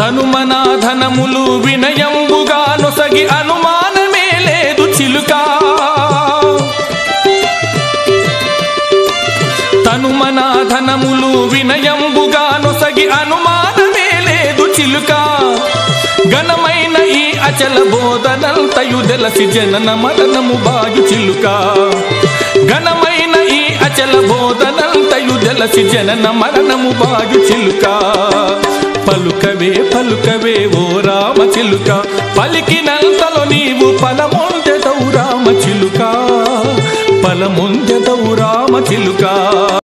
తనుమనాధనములు వినయంబుగా నొసగి అనుమానమే లేదు చిలుక తనుమనాధనములు వినయంబుగా నొసగి అనుమానమే లేదు చిలుక ఘనమైన ఈ అచల బోధనంతయు దెలసి జనన మరణము బాగు చిలుక ఘనమైన ఈ అచల బోధనంతయు దెలసి జనన మరణము బాగు చిలుక పలుకవే పలుకవే ఓ రామ చిలుక పలికినంతలో నీవు ఫలముందెదవు రామ చిలుక ఫలముందెదవు రామ చిలుక